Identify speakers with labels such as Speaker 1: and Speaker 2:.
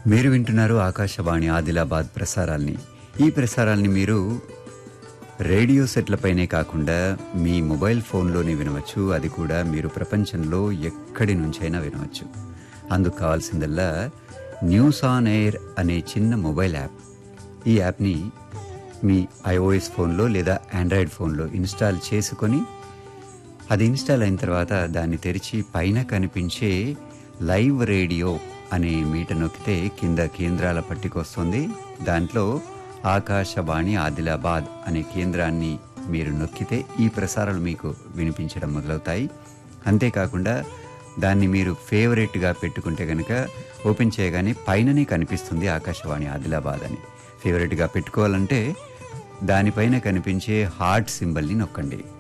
Speaker 1: మీరు వింటున్నారు ఆకాశవాణి ఆదిలాబాద్ ప్రసారాల్ని ఈ ప్రసారాల్ని మీరు రేడియో సెట్లపైనే కాకుండా మీ మొబైల్ ఫోన్లోనే వినవచ్చు అది కూడా మీరు ప్రపంచంలో ఎక్కడి నుంచైనా వినవచ్చు అందుకు కావాల్సిందల్లా న్యూస్ ఆన్ ఎయిర్ అనే చిన్న మొబైల్ యాప్ ఈ యాప్ని మీ ఐఓఎస్ ఫోన్లో లేదా ఆండ్రాయిడ్ ఫోన్లో ఇన్స్టాల్ చేసుకొని అది ఇన్స్టాల్ అయిన తర్వాత దాన్ని తెరిచి పైన కనిపించే లైవ్ రేడియో అనే మీట నొక్కితే కింద కేంద్రాల పట్టికొస్తుంది దాంట్లో ఆకాశవాణి ఆదిలాబాద్ అనే కేంద్రాన్ని మీరు నొక్కితే ఈ ప్రసారాలు మీకు వినిపించడం మొదలవుతాయి అంతేకాకుండా దాన్ని మీరు ఫేవరెట్గా పెట్టుకుంటే కనుక ఓపెన్ చేయగానే పైననే కనిపిస్తుంది ఆకాశవాణి ఆదిలాబాద్ అని ఫేవరెట్గా పెట్టుకోవాలంటే దానిపైన కనిపించే హార్ట్ సింబల్ని నొక్కండి